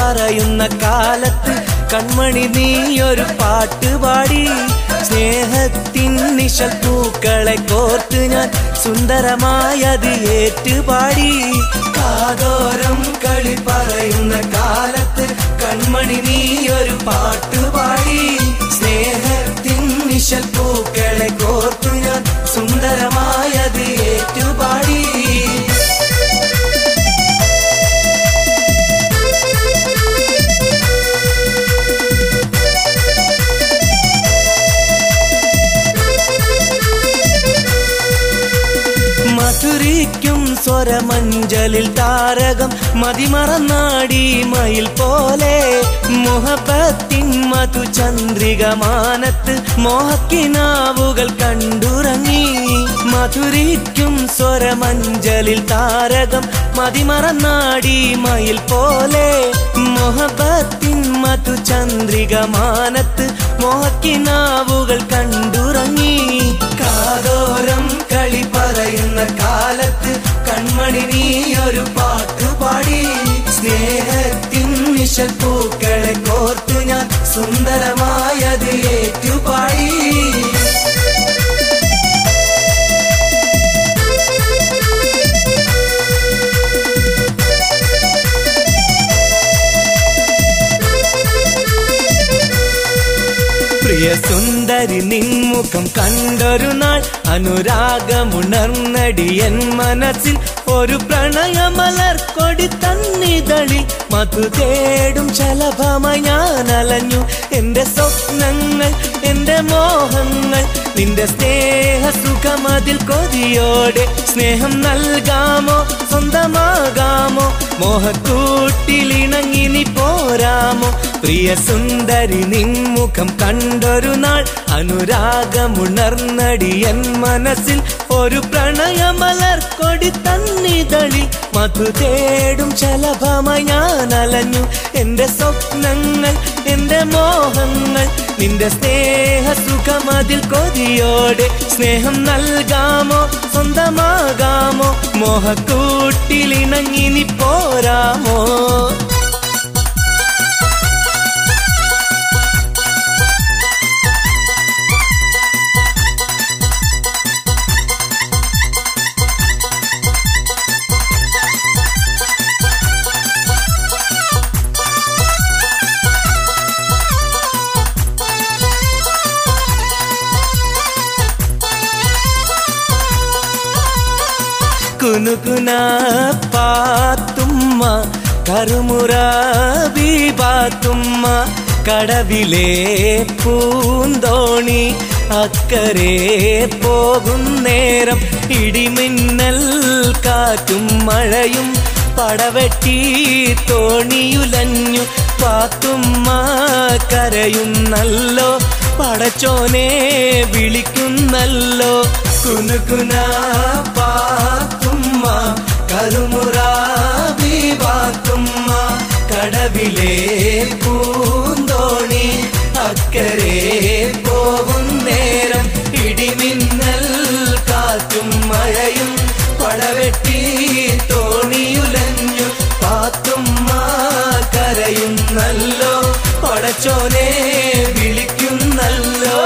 പറയുന്ന കാലത്ത് കൺമണി നീയൊരു പാട്ട് പാടി സ്നേഹത്തിൻ നിശൽ പൂക്കളെ കോർത്ത് ഞാൻ സുന്ദരമായത് ഏറ്റുപാടി കാതോരം കളി പറയുന്ന കാലത്ത് കൺമണി നീയൊരു പാട്ട് പാടി സ്നേഹത്തിൻ നിശൽ പൂക്കളെ കോർത്തു ഞാൻ സുന്ദരമായത് ഏറ്റുപാടി മധുരിക്കും സ്വരമഞ്ചലിൽ താരകം മതിമറന്നാടി മയിൽ പോലെ മുഹബത്തിൻ മധുചന്ദ്രിക മാനത്ത് മോഹക്കിനാവുകൾ കണ്ടുറങ്ങി മധുരിക്കും സ്വരമഞ്ചലിൽ താരകം മതിമറന്നാടി മയിൽ പോലെ മുഹബത്തിൻ മധുചന്ദ്രിക മാനത്ത് മോഹക്കിനാവുകൾ കണ്ടുറങ്ങി കാതോരം കളി പറയുന്ന കാലത്ത് കൺമണി നീ ഒരു പാട്ട് പാടി സ്നേഹത്തിൻ നിശൽ പൂക്കളെ കോർത്തു ഞാൻ സുന്ദരമായത് ഏറ്റുപാടി പ്രിയ സുന്ദരി നിൻമുഖം കണ്ടൊരു നാൾ അനുരാഗമുണർന്നടി എൻ മനസ്സിൽ ഒരു പ്രണയമലർ കൊടി തന്നിതളി മധു തേടും ശലഭമായി ഞാൻ അലഞ്ഞു എന്റെ സ്വപ്നങ്ങൾ എന്റെ മോഹങ്ങൾ നിന്റെ സ്നേഹ സുഖമതിൽ കൊതിയോടെ സ്നേഹം നൽകാമോ സ്വന്തമാകാമോ മോഹക്കൂട്ടിലിണങ്ങി നീ പോരാമോ പ്രിയ സുന്ദരി നിൻമുഖം കണ്ടൊരു നാൾ അനുരാഗമുണർന്നടി എൻ മനസ്സിൽ ഒരു പ്രണയമലർ കൊടി തന്നിതളി മധു തേടും ശലഭമായി ഞാൻ അലഞ്ഞു എന്റെ സ്വപ്നങ്ങൾ എന്റെ മോഹങ്ങൾ നിന്റെ സ്നേഹ സുഖമതിൽ കൊതിയോടെ സ്നേഹം നൽകാമോ സ്വന്തമാകാമോ മോഹക്കൂട്ടിലിണങ്ങി നീ പോരാമോ കുനുകുന പാത്തുമ്മ കറുമുറ ബീബാത്തുമ്മ കടവിലെ പൂന്തോണി അക്കരെ പോകും നേരം ഇടിമിന്നൽ കാറ്റും മഴയും പടവെട്ടി തോണിയുലഞ്ഞു പാത്തുമ്മ കരയുന്നല്ലോ പടച്ചോനെ വിളിക്കുന്നല്ലോ കുനുകുന പാത്തുമ്മ കരുമുറ ബീബാത്തുമ്മ കടവിലെ പൂന്തോണി അക്കരെ പോകും നേരം ഇടിമിന്നൽ കാറ്റും മഴയും പടവെട്ടി തോണിയുലഞ്ഞു പാത്തുമ്മ കരയുന്നല്ലോ പടച്ചോനെ വിളിക്കുന്നല്ലോ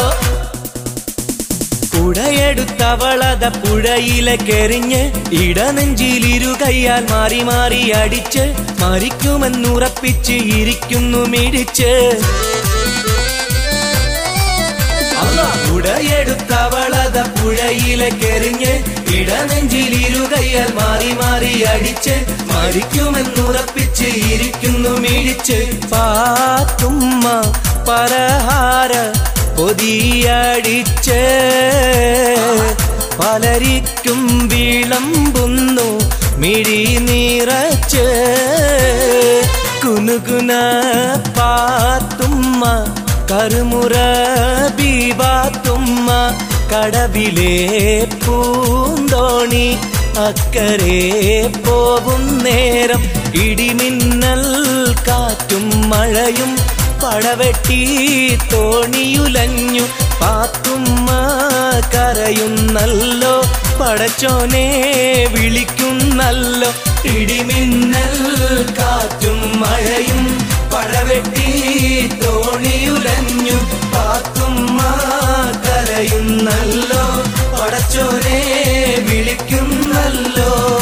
കുടയെടുത്തവളത പുഴയിലെക്കെറിഞ്ഞ് ഇടനെഞ്ചിലിരു കൈയാൽ മാറി മാറി അടിച്ച് മരിക്കുമെന്നുറപ്പിച്ച് ഇരിക്കുന്നു മിടിച്ച് ഉടയെടുത്തവളത പുഴയിലെക്കെറിഞ്ഞ് ഇടനെഞ്ചിലിരു കൈയാൽ മാറി മാറി അടിച്ച് മരിക്കുമെന്നുറപ്പിച്ച് ഇരിക്കുന്നു മിടിച്ച് പാത്തുമ്മ പരഹാര പൊതിയടിച്ച് പലരിക്കും വിളമ്പുന്നു മിഴി നിറച്ച് കുനുകുന പാത്തുമ്മ കരുമുറ ബീബാത്തുമ്മ കടവിലെ പൂന്തോണി അക്കരെ പോകും നേരം ഇടിമിന്നൽ കാറ്റും മഴയും പടവെട്ടി തോണിയുലഞ്ഞു പാത്തുമ്മ കരയുന്നല്ലോ പടച്ചോനെ വിളിക്കുന്നല്ലോ ഇടിമിന്നൽ കാറ്റും മഴയും വിളിക്കുന്നല്ലോ പടച്ചോനെ വിളിക്കുന്നല്ലോ